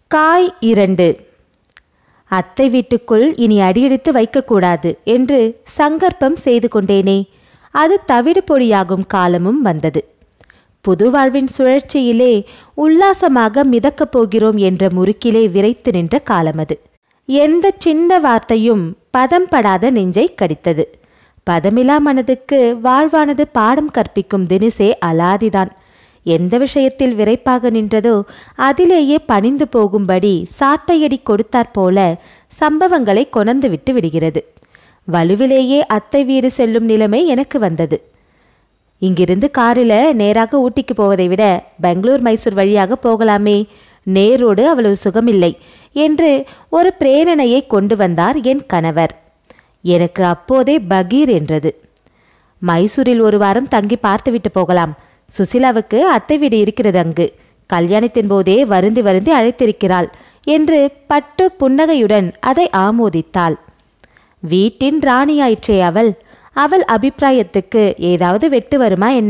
காய் இரண்டு அத்தை வீட்டுக்குள் இனி அடியெடுத்து வைக்கக்கூடாது என்று சங்கற்பம் செய்து கொண்டேனே அது தவிடு பொடியாகும் காலமும் வந்தது புது வாழ்வின் சுழற்சியிலே உல்லாசமாக மிதக்கப் போகிறோம் என்ற முறுக்கிலே விரைத்து நின்ற காலம் அது எந்த சின்ன வார்த்தையும் பதம் படாத நெஞ்சை கடித்தது பதமிலா மனதுக்கு வாழ்வானது பாடம் கற்பிக்கும் தினிசே அலாதிதான் எந்த விஷயத்தில் விரைப்பாக நின்றதோ அதிலேயே பணிந்து போகும்படி சாட்டையடி கொடுத்தாற் போல சம்பவங்களை கொணர்ந்து விட்டு விடுகிறது வலுவிலேயே அத்தை வீடு செல்லும் நிலைமை எனக்கு வந்தது இங்கிருந்து காரில் நேராக ஊட்டிக்கு போவதை விட பெங்களூர் மைசூர் வழியாக போகலாமே நேரோடு அவ்வளவு சுகமில்லை என்று ஒரு பிரேரணையை கொண்டு வந்தார் என் கணவர் எனக்கு அப்போதே பகீர் என்றது மைசூரில் ஒரு வாரம் தங்கி பார்த்துவிட்டு போகலாம் சுசிலாவுக்கு அத்தை வீடு இருக்கிறது அங்கு கல்யாணத்தின் போதே வருந்தி வருந்தி அழைத்திருக்கிறாள் என்று பட்டு புன்னகையுடன் அதை ஆமோதித்தாள் வீட்டின் ராணியாயிற்றே அவள் அவள் அபிப்பிராயத்துக்கு ஏதாவது வெட்டு வருமா என்ன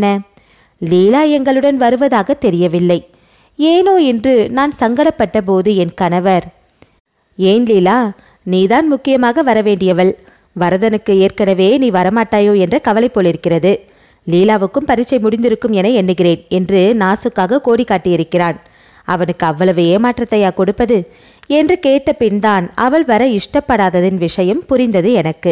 லீலா எங்களுடன் வருவதாக தெரியவில்லை ஏனோ என்று நான் சங்கடப்பட்ட போது என் கணவர் ஏன் லீலா நீதான் முக்கியமாக வரவேண்டியவள் வரதனுக்கு ஏற்கனவே நீ வரமாட்டாயோ என்ற கவலை போலிருக்கிறது லீலாவுக்கும் பரீட்சை முடிந்திருக்கும் என எண்ணுகிறேன் என்று நாசுக்காக கோடி காட்டியிருக்கிறான் அவனுக்கு அவ்வளவு ஏமாற்றத்தையா கொடுப்பது என்று கேட்ட பின்தான் அவள் வர இஷ்டப்படாததின் விஷயம் புரிந்தது எனக்கு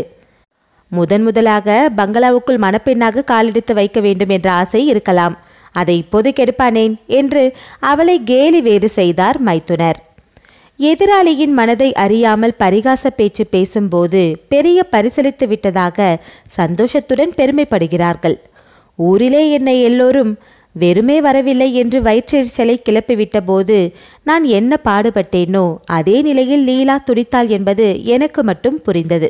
முதன் முதலாக பங்களாவுக்குள் மணப்பெண்ணாக காலெடுத்து வைக்க வேண்டும் என்ற ஆசை இருக்கலாம் அதை இப்போது கெடுப்பானேன் என்று அவளை கேலி வேறு செய்தார் மைத்துனர் எதிராளியின் மனதை அறியாமல் பரிகாச பேச்சு பேசும்போது பெரிய பரிசளித்து விட்டதாக சந்தோஷத்துடன் பெருமைப்படுகிறார்கள் ஊரிலே என்னை எல்லோரும் வெறுமே வரவில்லை என்று வயிற்றெரிச்சலை கிளப்பிவிட்ட போது நான் என்ன பாடுபட்டேனோ அதே நிலையில் லீலா துடித்தாள் என்பது எனக்கு மட்டும் புரிந்தது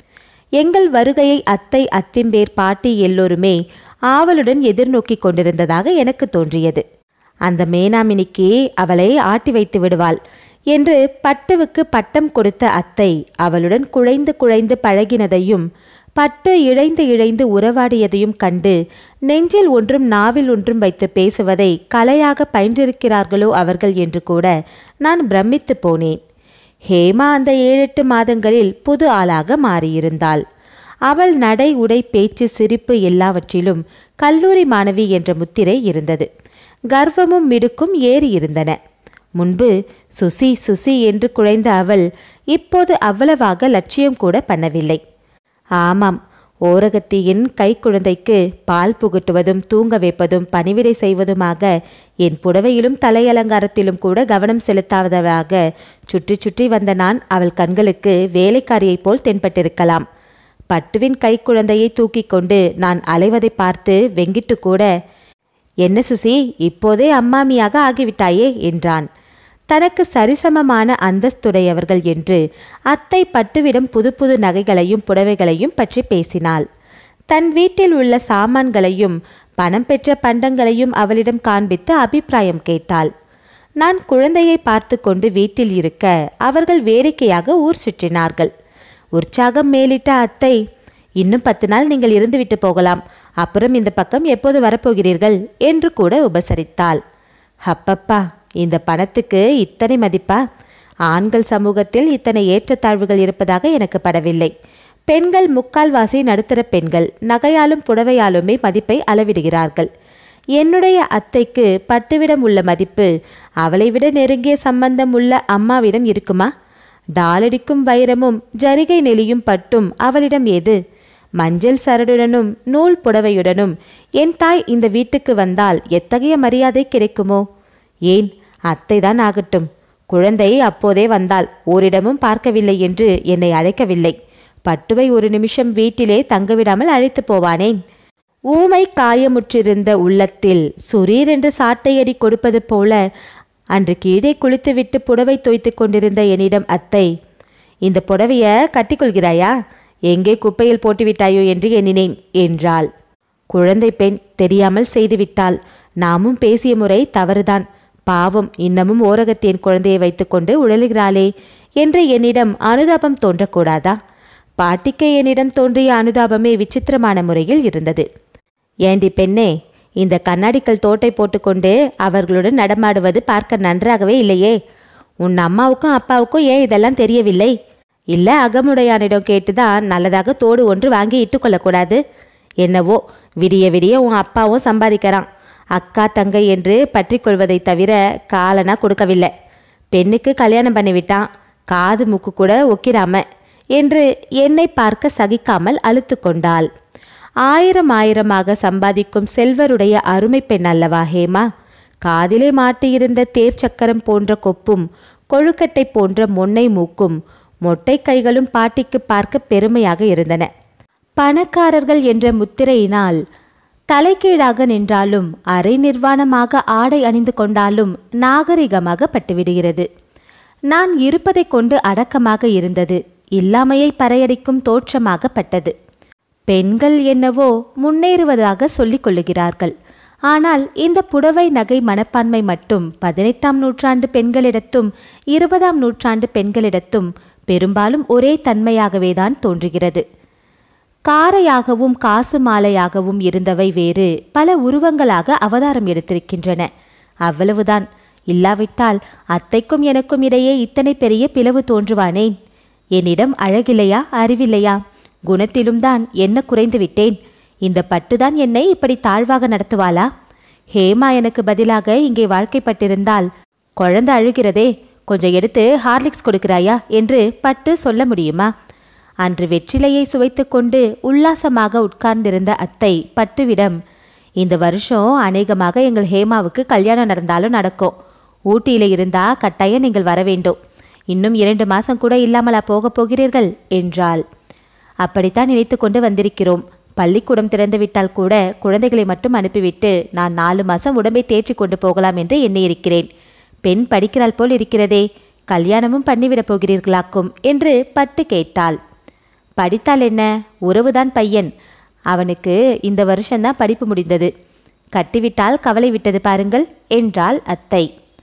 எங்கள் வருகையை அத்தை அத்திம்பேர் பாட்டி எல்லோருமே ஆவலுடன் எதிர்நோக்கிக் கொண்டிருந்ததாக எனக்கு தோன்றியது அந்த மேனாமினிக்கு அவளை ஆட்டி வைத்து விடுவாள் என்று பட்டுவுக்கு பட்டம் கொடுத்த அத்தை அவளுடன் குழைந்து குழைந்து பழகினதையும் பட்டு இழைந்து இழைந்து உறவாடியதையும் கண்டு நெஞ்சில் ஒன்றும் நாவில் ஒன்றும் வைத்து பேசுவதை கலையாக பயின்றிருக்கிறார்களோ அவர்கள் என்று கூட நான் பிரமித்து போனேன் ஹேமா அந்த ஏழெட்டு மாதங்களில் புது ஆளாக மாறியிருந்தாள் அவள் நடை உடை பேச்சு சிரிப்பு எல்லாவற்றிலும் கல்லூரி மாணவி என்ற முத்திரை இருந்தது கர்வமும் மிடுக்கும் ஏறி இருந்தன முன்பு சுசி சுசி என்று குழைந்த அவள் இப்போது அவ்வளவாக லட்சியம் கூட பண்ணவில்லை ஆமாம் ஓரகத்தியின் கைக்குழந்தைக்கு பால் புகட்டுவதும் தூங்க வைப்பதும் பணிவிடை செய்வதுமாக என் புடவையிலும் தலையலங்காரத்திலும் கூட கவனம் செலுத்தாததாக சுற்றி சுற்றி வந்த நான் அவள் கண்களுக்கு வேலைக்காரியைப் போல் தென்பட்டிருக்கலாம் பட்டுவின் கைக்குழந்தையை தூக்கிக் கொண்டு நான் அலைவதை பார்த்து வெங்கிட்டு கூட என்ன சுசி இப்போதே அம்மாமியாக ஆகிவிட்டாயே என்றான் தனக்கு சரிசமமான அந்தஸ்துடையவர்கள் என்று அத்தை பட்டுவிடம் புது புது நகைகளையும் புடவைகளையும் பற்றி பேசினாள் தன் வீட்டில் உள்ள சாமான்களையும் பணம் பெற்ற பண்டங்களையும் அவளிடம் காண்பித்து அபிப்பிராயம் கேட்டாள் நான் குழந்தையை பார்த்து கொண்டு வீட்டில் இருக்க அவர்கள் வேடிக்கையாக ஊர் சுற்றினார்கள் உற்சாகம் மேலிட்ட அத்தை இன்னும் பத்து நாள் நீங்கள் இருந்துவிட்டு போகலாம் அப்புறம் இந்த பக்கம் எப்போது வரப்போகிறீர்கள் என்று கூட உபசரித்தாள் அப்பப்பா இந்த பணத்துக்கு இத்தனை மதிப்பா ஆண்கள் சமூகத்தில் இத்தனை ஏற்றத்தாழ்வுகள் இருப்பதாக எனக்கு படவில்லை பெண்கள் முக்கால்வாசி நடுத்தர பெண்கள் நகையாலும் புடவையாலுமே மதிப்பை அளவிடுகிறார்கள் என்னுடைய அத்தைக்கு பட்டுவிடம் உள்ள மதிப்பு அவளை விட நெருங்கிய சம்பந்தம் உள்ள அம்மாவிடம் இருக்குமா டாலடிக்கும் வைரமும் ஜரிகை நெளியும் பட்டும் அவளிடம் ஏது மஞ்சள் சரடுடனும் நூல் புடவையுடனும் என் தாய் இந்த வீட்டுக்கு வந்தால் எத்தகைய மரியாதை கிடைக்குமோ ஏன் அத்தைதான் ஆகட்டும் குழந்தை அப்போதே வந்தால் ஓரிடமும் பார்க்கவில்லை என்று என்னை அழைக்கவில்லை பட்டுவை ஒரு நிமிஷம் வீட்டிலே தங்கவிடாமல் அழைத்து போவானேன் ஊமை காயமுற்றிருந்த உள்ளத்தில் சுரீர் என்று சாட்டையடி கொடுப்பது போல அன்று கீழே குளித்துவிட்டு புடவை தோய்த்து கொண்டிருந்த என்னிடம் அத்தை இந்த புடவைய கட்டிக்கொள்கிறாயா எங்கே குப்பையில் போட்டுவிட்டாயோ என்று எண்ணினேன் என்றாள் குழந்தை பெண் தெரியாமல் செய்துவிட்டாள் நாமும் பேசிய முறை தவறுதான் பாவம் இன்னமும் ஓரகத்தின் குழந்தையை வைத்துக்கொண்டு உழலுகிறாளே என்று என்னிடம் அனுதாபம் தோன்றக்கூடாதா பாட்டிக்கு என்னிடம் தோன்றிய அனுதாபமே விசித்திரமான முறையில் இருந்தது ஏண்டி பெண்ணே இந்த கண்ணாடிக்கல் தோட்டை போட்டுக்கொண்டு அவர்களுடன் நடமாடுவது பார்க்க நன்றாகவே இல்லையே உன் அம்மாவுக்கும் அப்பாவுக்கும் ஏன் இதெல்லாம் தெரியவில்லை இல்ல அகமுடையானிடம் கேட்டுதான் நல்லதாக தோடு ஒன்று வாங்கி இட்டுக்கொள்ளக்கூடாது என்னவோ விடிய விடிய உன் அப்பாவும் சம்பாதிக்கிறான் அக்கா தங்கை என்று பற்றி கொள்வதை தவிர காலனா கொடுக்கவில்லை பெண்ணுக்கு கல்யாணம் பண்ணிவிட்டான் காது மூக்கு கூட ஒக்கிடாம என்று என்னை பார்க்க சகிக்காமல் அழுத்து கொண்டாள் ஆயிரம் ஆயிரமாக சம்பாதிக்கும் செல்வருடைய அருமை பெண் அல்லவா ஹேமா காதிலே மாட்டியிருந்த தேர் சக்கரம் போன்ற கொப்பும் கொழுக்கட்டை போன்ற மொன்னை மூக்கும் மொட்டை கைகளும் பாட்டிக்கு பார்க்க பெருமையாக இருந்தன பணக்காரர்கள் என்ற முத்திரையினால் தலைகீழாக நின்றாலும் அரை நிர்வாணமாக ஆடை அணிந்து கொண்டாலும் நாகரிகமாக பட்டுவிடுகிறது நான் இருப்பதைக் கொண்டு அடக்கமாக இருந்தது இல்லாமையை பறையடிக்கும் தோற்றமாக பட்டது பெண்கள் என்னவோ முன்னேறுவதாக சொல்லிக் கொள்ளுகிறார்கள் ஆனால் இந்த புடவை நகை மனப்பான்மை மட்டும் பதினெட்டாம் நூற்றாண்டு பெண்களிடத்தும் இருபதாம் நூற்றாண்டு பெண்களிடத்தும் பெரும்பாலும் ஒரே தன்மையாகவே தான் தோன்றுகிறது காரையாகவும் காசு மாலையாகவும் இருந்தவை வேறு பல உருவங்களாக அவதாரம் எடுத்திருக்கின்றன அவ்வளவுதான் இல்லாவிட்டால் அத்தைக்கும் எனக்கும் இடையே இத்தனை பெரிய பிளவு தோன்றுவானேன் என்னிடம் அழகில்லையா அறிவில்லையா குணத்திலும் தான் என்ன குறைந்து விட்டேன் இந்த பட்டுதான் என்னை இப்படி தாழ்வாக நடத்துவாளா ஹேமா எனக்கு பதிலாக இங்கே வாழ்க்கைப்பட்டிருந்தால் குழந்தை அழுகிறதே கொஞ்சம் எடுத்து ஹார்லிக்ஸ் கொடுக்கிறாயா என்று பட்டு சொல்ல முடியுமா அன்று வெற்றிலையை சுவைத்துக்கொண்டு உல்லாசமாக உட்கார்ந்திருந்த அத்தை பட்டுவிடம் இந்த வருஷம் அநேகமாக எங்கள் ஹேமாவுக்கு கல்யாணம் நடந்தாலும் நடக்கும் ஊட்டியில இருந்தா கட்டாயம் நீங்கள் வர வேண்டும் இன்னும் இரண்டு மாசம் கூட இல்லாமலா போகப் போகிறீர்கள் என்றாள் அப்படித்தான் நினைத்து கொண்டு வந்திருக்கிறோம் பள்ளிக்கூடம் திறந்துவிட்டால் கூட குழந்தைகளை மட்டும் அனுப்பிவிட்டு நான் நாலு மாசம் உடம்பை தேற்றி கொண்டு போகலாம் என்று எண்ணியிருக்கிறேன் பெண் படிக்கிறாள் போல் இருக்கிறதே கல்யாணமும் பண்ணிவிடப் போகிறீர்களாக்கும் என்று பட்டு கேட்டாள் படித்தால் என்ன உறவுதான் பையன் அவனுக்கு இந்த வருஷம்தான் படிப்பு முடிந்தது கட்டிவிட்டால் கவலை விட்டது பாருங்கள் என்றாள் அத்தை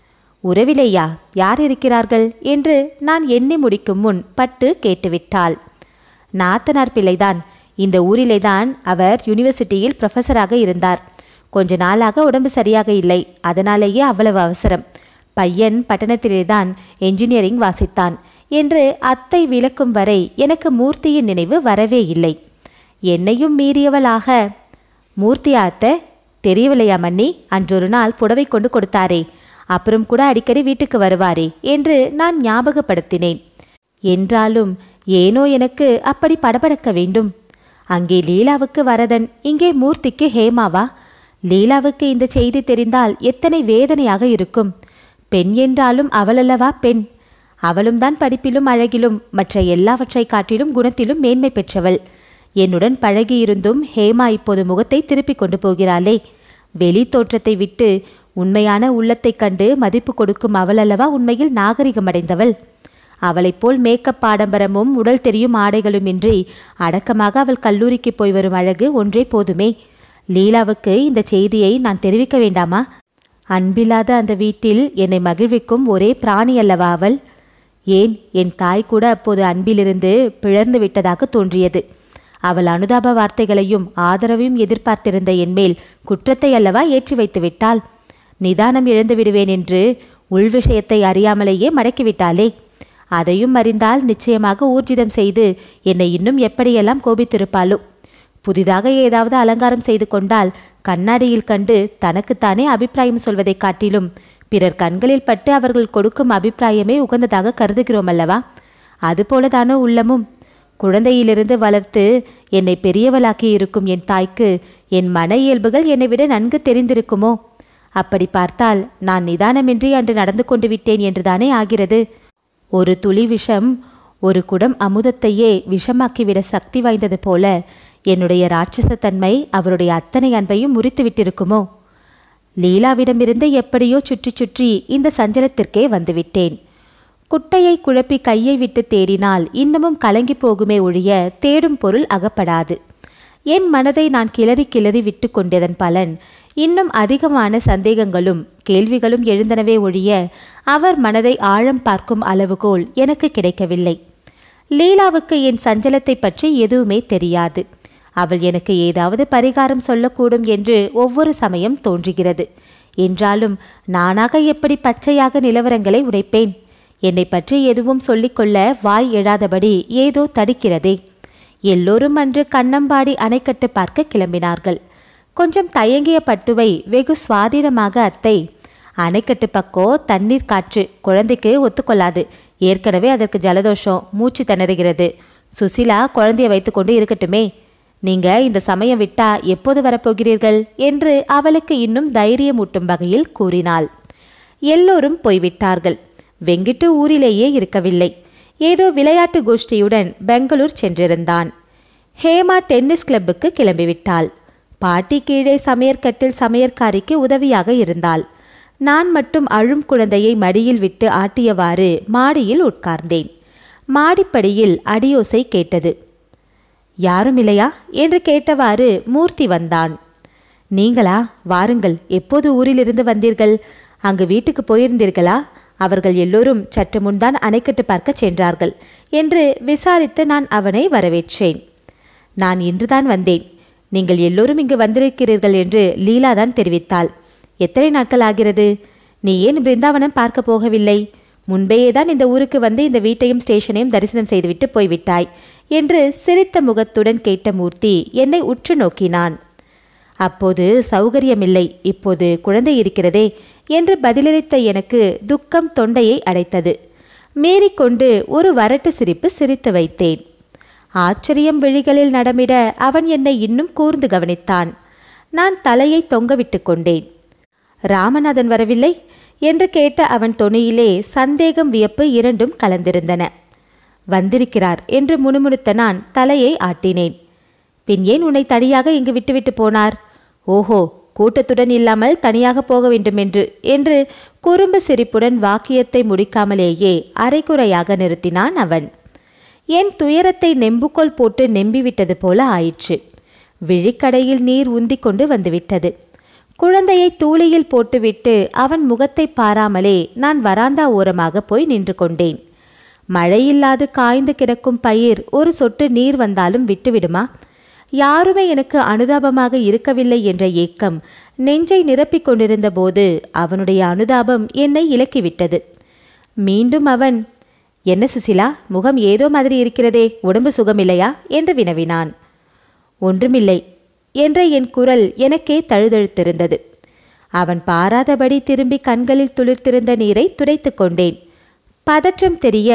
உறவிலேயா யார் இருக்கிறார்கள் என்று நான் எண்ணி முடிக்கும் முன் பட்டு கேட்டுவிட்டாள் நாத்தனார் பிள்ளைதான் இந்த ஊரிலேதான் அவர் யூனிவர்சிட்டியில் ப்ரொஃபஸராக இருந்தார் கொஞ்ச நாளாக உடம்பு சரியாக இல்லை அதனாலேயே அவ்வளவு அவசரம் பையன் பட்டணத்திலேதான் என்ஜினியரிங் வாசித்தான் என்று அத்தை விளக்கும் வரை எனக்கு மூர்த்தியின் நினைவு வரவே இல்லை என்னையும் மீறியவளாக மூர்த்தியா அத்தை தெரியவில்லையா மன்னி அன்றொரு நாள் புடவை கொண்டு கொடுத்தாரே அப்புறம் கூட அடிக்கடி வீட்டுக்கு வருவாரே என்று நான் ஞாபகப்படுத்தினேன் என்றாலும் ஏனோ எனக்கு அப்படி படபடக்க வேண்டும் அங்கே லீலாவுக்கு வரதன் இங்கே மூர்த்திக்கு ஹேமாவா லீலாவுக்கு இந்த செய்தி தெரிந்தால் எத்தனை வேதனையாக இருக்கும் பெண் என்றாலும் அவளல்லவா பெண் அவளும் தான் படிப்பிலும் அழகிலும் மற்ற எல்லாவற்றை காட்டிலும் குணத்திலும் மேன்மை பெற்றவள் என்னுடன் பழகியிருந்தும் ஹேமா இப்போது முகத்தை திருப்பிக் கொண்டு போகிறாளே வெளி தோற்றத்தை விட்டு உண்மையான உள்ளத்தைக் கண்டு மதிப்பு கொடுக்கும் அவளல்லவா உண்மையில் நாகரிகமடைந்தவள் அவளைப் போல் மேக்கப் ஆடம்பரமும் உடல் தெரியும் ஆடைகளுமின்றி அடக்கமாக அவள் கல்லூரிக்கு போய் வரும் அழகு ஒன்றே போதுமே லீலாவுக்கு இந்த செய்தியை நான் தெரிவிக்க வேண்டாமா அன்பில்லாத அந்த வீட்டில் என்னை மகிழ்விக்கும் ஒரே பிராணி அல்லவா அவள் ஏன் என் தாய் கூட அப்போது அன்பிலிருந்து பிளர்ந்து விட்டதாக தோன்றியது அவள் அனுதாப வார்த்தைகளையும் ஆதரவையும் எதிர்பார்த்திருந்த என்மேல் குற்றத்தை அல்லவா ஏற்றி வைத்து விட்டாள் நிதானம் இழந்து விடுவேன் என்று உள் விஷயத்தை அறியாமலேயே மடக்கிவிட்டாளே அதையும் அறிந்தால் நிச்சயமாக ஊர்ஜிதம் செய்து என்னை இன்னும் எப்படியெல்லாம் கோபித்திருப்பாளோ புதிதாக ஏதாவது அலங்காரம் செய்து கொண்டால் கண்ணாடியில் கண்டு தனக்குத்தானே அபிப்பிராயம் சொல்வதைக் காட்டிலும் பிறர் கண்களில் பட்டு அவர்கள் கொடுக்கும் அபிப்பிராயமே உகந்ததாக கருதுகிறோம் அல்லவா அதுபோலதானோ உள்ளமும் குழந்தையிலிருந்து வளர்த்து என்னை பெரியவளாக்கி இருக்கும் என் தாய்க்கு என் மன இயல்புகள் என்னை விட நன்கு தெரிந்திருக்குமோ அப்படி பார்த்தால் நான் நிதானமின்றி அன்று நடந்து கொண்டு விட்டேன் என்றுதானே ஆகிறது ஒரு துளி விஷம் ஒரு குடம் அமுதத்தையே விஷமாக்கிவிட சக்தி வாய்ந்தது போல என்னுடைய ராட்சசத்தன்மை அவருடைய அத்தனை அன்பையும் முறித்து விட்டிருக்குமோ லீலாவிடமிருந்து எப்படியோ சுற்றி சுற்றி இந்த சஞ்சலத்திற்கே வந்துவிட்டேன் குட்டையை குழப்பி கையை விட்டு தேடினால் இன்னமும் கலங்கி போகுமே ஒழிய தேடும் பொருள் அகப்படாது என் மனதை நான் கிளறி கிளறி விட்டு கொண்டதன் பலன் இன்னும் அதிகமான சந்தேகங்களும் கேள்விகளும் எழுந்தனவே ஒழிய அவர் மனதை ஆழம் பார்க்கும் அளவுகோல் எனக்கு கிடைக்கவில்லை லீலாவுக்கு என் சஞ்சலத்தை பற்றி எதுவுமே தெரியாது அவள் எனக்கு ஏதாவது பரிகாரம் சொல்லக்கூடும் என்று ஒவ்வொரு சமயம் தோன்றுகிறது என்றாலும் நானாக எப்படி பச்சையாக நிலவரங்களை உடைப்பேன் என்னை பற்றி எதுவும் சொல்லிக்கொள்ள வாய் எழாதபடி ஏதோ தடுக்கிறதே எல்லோரும் அன்று கண்ணம்பாடி அணைக்கட்டு பார்க்க கிளம்பினார்கள் கொஞ்சம் தயங்கிய பட்டுவை வெகு சுவாதீனமாக அத்தை அணைக்கட்டு பக்கோ தண்ணீர் காற்று குழந்தைக்கு ஒத்துக்கொள்ளாது ஏற்கனவே அதற்கு ஜலதோஷம் மூச்சு திணறுகிறது சுசிலா குழந்தைய வைத்துக்கொண்டு இருக்கட்டுமே நீங்க இந்த சமயம் விட்டா எப்போது வரப்போகிறீர்கள் என்று அவளுக்கு இன்னும் தைரியமூட்டும் வகையில் கூறினாள் எல்லோரும் போய்விட்டார்கள் வெங்கிட்டு ஊரிலேயே இருக்கவில்லை ஏதோ விளையாட்டு கோஷ்டியுடன் பெங்களூர் சென்றிருந்தான் ஹேமா டென்னிஸ் கிளப்புக்கு கிளம்பிவிட்டாள் பாட்டி கீழே சமையற்கட்டில் சமையற்காரிக்கு உதவியாக இருந்தாள் நான் மட்டும் அழும் குழந்தையை மடியில் விட்டு ஆட்டியவாறு மாடியில் உட்கார்ந்தேன் மாடிப்படியில் அடியோசை கேட்டது யாரும் இல்லையா என்று கேட்டவாறு மூர்த்தி வந்தான் நீங்களா வாருங்கள் எப்போது ஊரிலிருந்து வந்தீர்கள் அங்கு வீட்டுக்கு போயிருந்தீர்களா அவர்கள் எல்லோரும் சற்று முன்தான் அணைக்கட்டு பார்க்க சென்றார்கள் என்று விசாரித்து நான் அவனை வரவேற்றேன் நான் இன்றுதான் வந்தேன் நீங்கள் எல்லோரும் இங்கு வந்திருக்கிறீர்கள் என்று லீலா தான் தெரிவித்தாள் எத்தனை நாட்கள் ஆகிறது நீ ஏன் பிருந்தாவனம் பார்க்க போகவில்லை முன்பேயே தான் இந்த ஊருக்கு வந்து இந்த வீட்டையும் ஸ்டேஷனையும் தரிசனம் செய்துவிட்டு போய்விட்டாய் என்று சிரித்த முகத்துடன் கேட்ட மூர்த்தி என்னை உற்று நோக்கினான் அப்போது சௌகரியமில்லை இப்போது குழந்தை இருக்கிறதே என்று பதிலளித்த எனக்கு துக்கம் தொண்டையை அடைத்தது மீறிக்கொண்டு ஒரு வரட்டு சிரிப்பு சிரித்து வைத்தேன் ஆச்சரியம் விழிகளில் நடமிட அவன் என்னை இன்னும் கூர்ந்து கவனித்தான் நான் தலையை தொங்கவிட்டு கொண்டேன் ராமநாதன் வரவில்லை என்று கேட்ட அவன் தொனியிலே சந்தேகம் வியப்பு இரண்டும் கலந்திருந்தன வந்திருக்கிறார் என்று முணுமுணுத்த நான் தலையை ஆட்டினேன் பின் ஏன் உன்னை தனியாக இங்கு விட்டுவிட்டு போனார் ஓஹோ கூட்டத்துடன் இல்லாமல் தனியாக போக வேண்டுமென்று என்று குறும்பு சிரிப்புடன் வாக்கியத்தை முடிக்காமலேயே அரைகுறையாக நிறுத்தினான் அவன் என் துயரத்தை நெம்புகோல் போட்டு நெம்பிவிட்டது போல ஆயிற்று விழிக்கடையில் நீர் உந்திக் கொண்டு வந்துவிட்டது குழந்தையை தூளியில் போட்டுவிட்டு அவன் முகத்தை பாராமலே நான் வராந்தா ஓரமாக போய் நின்று கொண்டேன் மழையில்லாது காய்ந்து கிடக்கும் பயிர் ஒரு சொட்டு நீர் வந்தாலும் விட்டுவிடுமா யாருமே எனக்கு அனுதாபமாக இருக்கவில்லை என்ற ஏக்கம் நெஞ்சை நிரப்பிக் கொண்டிருந்த போது அவனுடைய அனுதாபம் என்னை இலக்கிவிட்டது மீண்டும் அவன் என்ன சுசிலா முகம் ஏதோ மாதிரி இருக்கிறதே உடம்பு சுகமில்லையா என்று வினவினான் ஒன்றுமில்லை என்ற என் குரல் எனக்கே தழுதழுத்திருந்தது அவன் பாராதபடி திரும்பி கண்களில் துளிர்த்திருந்த நீரை துடைத்துக் கொண்டேன் பதற்றம் தெரிய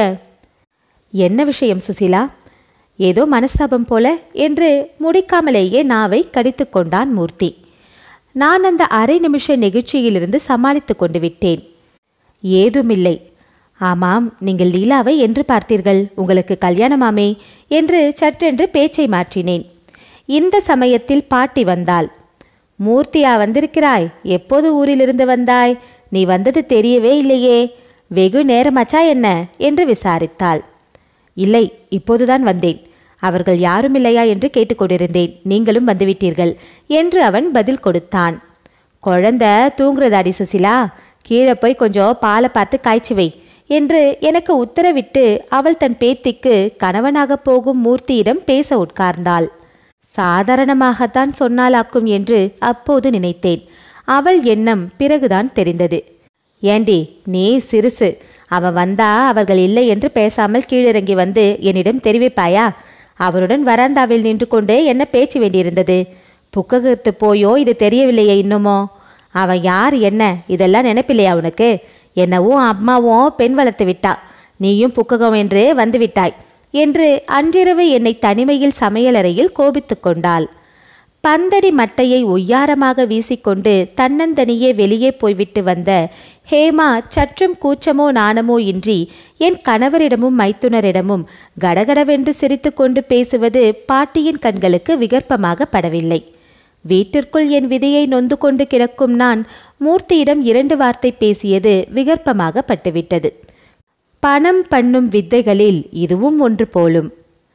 என்ன விஷயம் சுசிலா ஏதோ மனஸ்தாபம் போல என்று முடிக்காமலேயே நாவை கடித்து கொண்டான் மூர்த்தி நான் அந்த அரை நிமிஷ நெகிழ்ச்சியிலிருந்து சமாளித்து கொண்டு விட்டேன் ஏதுமில்லை ஆமாம் நீங்கள் லீலாவை என்று பார்த்தீர்கள் உங்களுக்கு கல்யாணமாமே என்று சற்றென்று பேச்சை மாற்றினேன் இந்த சமயத்தில் பாட்டி வந்தாள் மூர்த்தியா வந்திருக்கிறாய் எப்போது ஊரிலிருந்து வந்தாய் நீ வந்தது தெரியவே இல்லையே வெகு நேரமாச்சா என்ன என்று விசாரித்தாள் இல்லை இப்போதுதான் வந்தேன் அவர்கள் யாரும் இல்லையா என்று கேட்டுக்கொண்டிருந்தேன் நீங்களும் வந்துவிட்டீர்கள் என்று அவன் பதில் கொடுத்தான் குழந்தை தூங்குறதாடி சுசிலா கீழே போய் கொஞ்சம் பாலை பார்த்து காய்ச்சி வை என்று எனக்கு உத்தரவிட்டு அவள் தன் பேத்திக்கு கணவனாகப் போகும் மூர்த்தியிடம் பேச உட்கார்ந்தாள் சாதாரணமாகத்தான் சொன்னாலாக்கும் என்று அப்போது நினைத்தேன் அவள் எண்ணம் பிறகுதான் தெரிந்தது ஏண்டி நீ சிறுசு அவன் வந்தா அவர்கள் இல்லை என்று பேசாமல் கீழிறங்கி வந்து என்னிடம் தெரிவிப்பாயா அவருடன் வராந்தாவில் நின்று கொண்டு என்ன பேச்சு வேண்டியிருந்தது புக்ககத்து போயோ இது தெரியவில்லையே இன்னுமோ அவன் யார் என்ன இதெல்லாம் நினைப்பில்லையா உனக்கு என்னவும் அம்மாவும் பெண் வளர்த்து விட்டா நீயும் புக்ககம் என்று வந்து விட்டாய் என்று அன்றிரவு என்னை தனிமையில் சமையலறையில் கோபித்துக் கொண்டாள் பந்தடி மட்டையை ஒய்யாரமாக வீசிக்கொண்டு தன்னந்தனியே வெளியே போய்விட்டு வந்த ஹேமா சற்றும் கூச்சமோ நாணமோ இன்றி என் கணவரிடமும் மைத்துனரிடமும் கடகடவென்று சிரித்துக்கொண்டு பேசுவது பாட்டியின் கண்களுக்கு விகற்பமாக படவில்லை வீட்டிற்குள் என் விதியை நொந்து கொண்டு கிடக்கும் நான் மூர்த்தியிடம் இரண்டு வார்த்தை பேசியது விகற்பமாக பட்டுவிட்டது பணம் பண்ணும் வித்தைகளில் இதுவும் ஒன்று போலும்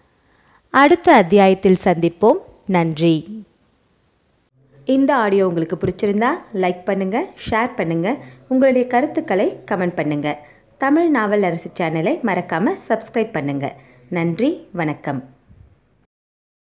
அடுத்த அத்தியாயத்தில் சந்திப்போம் நன்றி இந்த ஆடியோ உங்களுக்கு பிடிச்சிருந்தா லைக் பண்ணுங்க ஷேர் பண்ணுங்க உங்களுடைய கருத்துக்களை கமெண்ட் பண்ணுங்க தமிழ் நாவல் அரசு சேனலை மறக்காம சப்ஸ்கிரைப் பண்ணுங்க நன்றி வணக்கம்